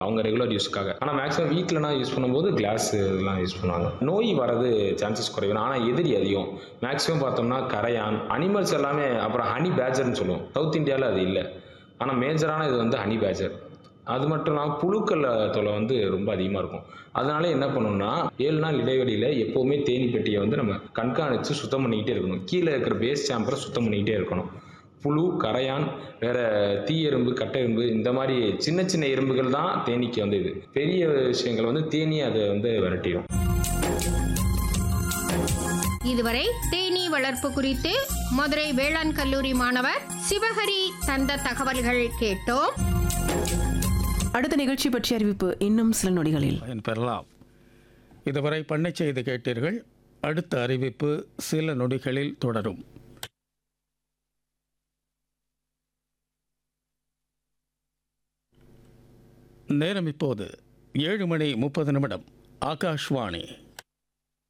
அவங்க ரெகுலர் யூஸ்க்காக ஆனால் மேக்ஸிமம் வீட்டிலனா யூஸ் பண்ணும்போது கிளாஸ் இதெல்லாம் யூஸ் பண்ணுவாங்க நோய் வரது சான்சஸ் குறைவு ஆனால் எதிரி அதிகம் மேக்ஸிமம் பார்த்தோம்னா கரையான் அனிமல்ஸ் எல்லாமே அப்புறம் ஹனி பேஜர்னு சொல்லுவோம் சவுத் இந்தியாவில் அது இல்லை ஆனால் மேஜரான இது வந்து ஹனி பேஜர் அது மட்டும் இல்லாமல் புழுக்கள் தொலை வந்து ரொம்ப அதிகமாக இருக்கும் அதனால என்ன பண்ணணும்னா ஏழு நாள் இடைவெளியில் எப்போவுமே தேனி பெட்டியை வந்து நம்ம கண்காணித்து சுத்தம் பண்ணிக்கிட்டே இருக்கணும் கீழே இருக்கிற பேஸ் சாம்பரை சுத்தம் பண்ணிக்கிட்டே இருக்கணும் புழு கரையான் வேற தீ எறும்பு கட்டை எறும்பு இந்த மாதிரி சின்ன சின்ன எறும்புகள் தான் தேனீக்கு வந்து இது பெரிய விஷயங்கள் வந்து தேனி அதை வந்து விரட்டிடும் இதுவரை தேனீ வளர்ப்பு குறித்து மதுரை வேளாண் கல்லூரி மாணவர் சிவஹரி தந்த தகவல்கள் கேட்டோம் அடுத்த நிகழ்ச்சி பற்றிய அறிவிப்பு இன்னும் சில நொடிகளில் பயன் பெறலாம் இதுவரை பண்ணை செய்து கேட்டீர்கள் அடுத்த அறிவிப்பு சில நொடிகளில் தொடரும் நேரம் இப்போது ஏழு மணி முப்பது நிமிடம் ஆகாஷ்வாணி